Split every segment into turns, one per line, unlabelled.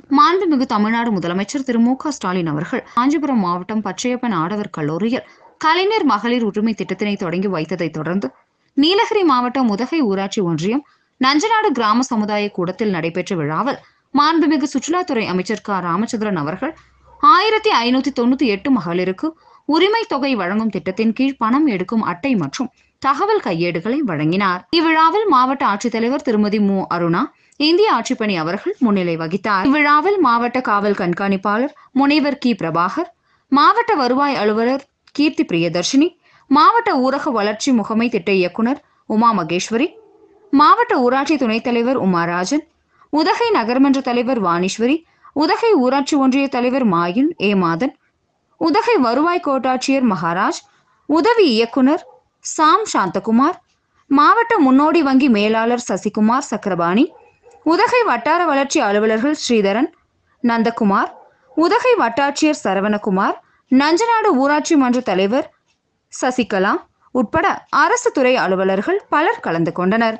மாண்புமிகு தமிழ்நாடு முதலமைச்சர் திரு மு க ஸ்டாலின் அவர்கள் காஞ்சிபுரம் மாவட்டம் பச்சையப்பன் ஆடவர் கல்லூரியில் கலைஞர் மகளிர் உரிமை திட்டத்தினை தொடங்கி வைத்ததைத் தொடர்ந்து நீலகிரி மாவட்டம் உதகை ஊராட்சி ஒன்றியம் நஞ்சநாடு கிராம சமுதாய கூடத்தில் நடைபெற்ற விழாவில் மாண்புமிகு சுற்றுலாத்துறை அமைச்சர் க ராமச்சந்திரன் அவர்கள் ஆயிரத்தி ஐநூத்தி தொண்ணூத்தி எட்டு மகளிருக்கு உரிமை தொகை வழங்கும் திட்டத்தின் கீழ் பணம் எடுக்கும் அட்டை மற்றும் தகவல் கையேடுகளை வழங்கினார் இவ்விழாவில் மாவட்ட ஆட்சித்தலைவர் திருமதி மு அருணா இந்திய ஆட்சிப்பணி அவர்கள் முன்னிலை வகித்தார் இவ்விழாவில் மாவட்ட காவல் கண்காணிப்பாளர் முனைவர் கி பிரபாகர் மாவட்ட வருவாய் அலுவலர் கீர்த்தி பிரியதர்ஷினி மாவட்ட ஊரக வளர்ச்சி முகமை திட்ட இயக்குனர் உமா மகேஸ்வரி மாவட்ட ஊராட்சி துணைத் தலைவர் உமாராஜன் உதகை நகர்மன்ற தலைவர் வாணீஸ்வரி உதகை ஊராட்சி ஒன்றிய தலைவர் மாயின் ஏ மாதன் உதகை வருவாய் கோட்டாட்சியர் மகாராஜ் உதவி இயக்குனர் சாம் சாந்தகுமார் மாவட்ட முன்னோடி வங்கி மேலாளர் சசிகுமார் சக்கரபாணி உதகை வட்டார வளர்ச்சி அலுவலர்கள் ஸ்ரீதரன் நந்தகுமார் உதகை வட்டாட்சியர் சரவணகுமார் நஞ்சநாடு ஊராட்சி மன்ற தலைவர் சசிகலா உட்பட அரசு துறை அலுவலர்கள் பலர் கலந்து கொண்டனர்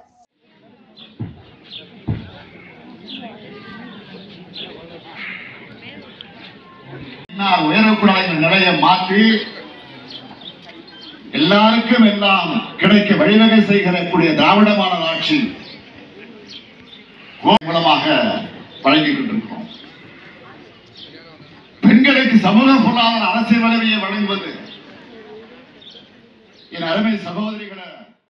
நான் உயரக்கூடாத இந்த நிலையை மாற்றி எல்லாருக்கும் எல்லாம் கிடைக்க வழிவகை செய்கிற கூடிய திராவிட மாடல் ஆட்சி கோ- மூலமாக வழங்கிக் கொண்டிருக்கிறோம் பெண்களுக்கு சமூக பொருளாதார அரசியல் வலிமையை வழங்குவது என் அருமை சகோதரிகளை